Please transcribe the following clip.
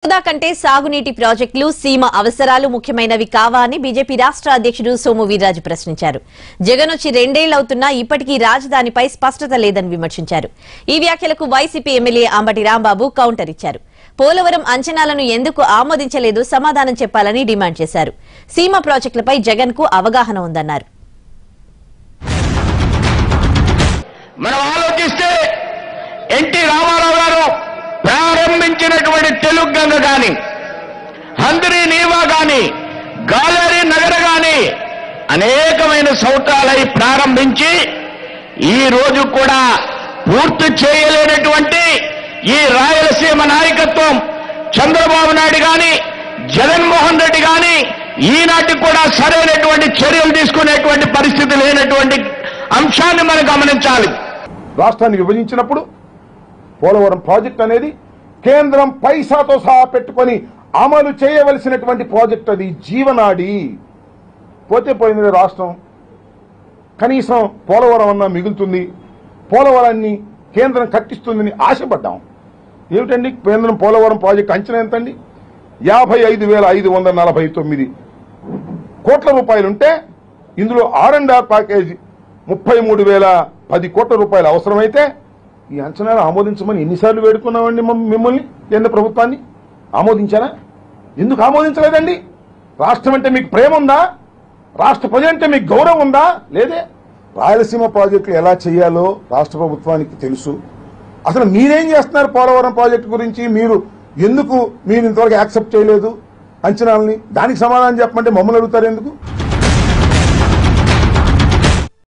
హోదా కంటే సాగునీటి ప్రాజెక్టులు సీమ అవసరాలు ముఖ్యమైనవి కావా అని బీజేపీ రాష్ట్ర అధ్యక్షుడు సోము వీర్రాజు ప్రశ్నించారు జగన్ వచ్చి రెండేళ్లవుతున్నా ఇప్పటికీ రాజధానిపై స్పష్టత లేదని విమర్శించారు ఈ వ్యాఖ్యలకు YCP MLA Ambati Rambabu counter ఇచ్చారు పోలవరం అంచనాలను ఎందుకు ఆమోదించలేదు సమాధానం చెప్పాలని డిమాండ్ చేశారు సీమ ప్రాజెక్టులపై జగన్ కు అవగాహన ఉందన్నారు మనం ఆలోచిస్తే ఎన్టీ రామారావు గారు ప్రారంభించినటువంటి తెలుగు గంగ గాని హందరి నీవా గాని గాలేరి నగర గాని అనేకమైన సంవత్సరాలై ప్రారంభించి ఈ రోజు కూడా పూర్తి చేయలేనటువంటి ఈ రాయలసీమ నాయకత్వం చంద్రబాబు నాయుడు గాని జగన్మోహన్ రెడ్డి గాని ఈనాటి కూడా సరైనటువంటి చర్యలు తీసుకునేటువంటి పరిస్థితి లేనటువంటి అంశాన్ని మనం గమనించాలి రాష్ట్రాన్ని విభజించినప్పుడు పోలవరం ప్రాజెక్ట్ అనేది కేంద్రం పైసాతో సహా పెట్టుకొని అమలు చేయవలసినటువంటి ప్రాజెక్ట్ అది జీవనాడి పోతే పోయింది రాష్ట్రం కనీసం పోలవరం అన్నా మిగులుతుంది పోలవరాన్ని కేంద్రం కట్టిస్తుందని ఆశపడ్డాం ఏమిటండి కేంద్రం పోలవరం ప్రాజెక్ట్ అంచనా ఎంతండి యాభై ఐదు వేల ఐదు వందల నలభై తొమ్మిది కోట్ల రూపాయలుంటే ఇందులో ఆర్ అండ్ ఆర్ ప్యాకేజీ ముప్పై మూడు వేల పది కోట్ల రూపాయలు అవసరమైతే ఈ అంచనాలు ఆమోదించమని ఎన్నిసార్లు వేడుకున్నామండి మమ్- మిమ్మల్ని కేంద్ర ప్రభుత్వాన్ని ఆమోదించారా ఎందుకు ఆమోదించలేదండి రాష్ట్రం అంటే మీకు ప్రేమ ఉందా రాష్ట్ర ప్రజలంటే మీకు గౌరవం ఉందా లేదే రాయలసీమ ప్రాజెక్టులు ఎలా చేయాలో రాష్ట్ర ప్రభుత్వానికి తెలుసు అసలు మీరేం చేస్తున్నారు పోలవరం ప్రాజెక్టు గురించి మీరు ఎందుకు మీరు ఇంతవరకు యాక్సెప్ట్ చేయలేదు అంచనాలని దానికి సమాధానం చెప్పమంటే మమ్మల్ని అడుగుతారు ఎందుకు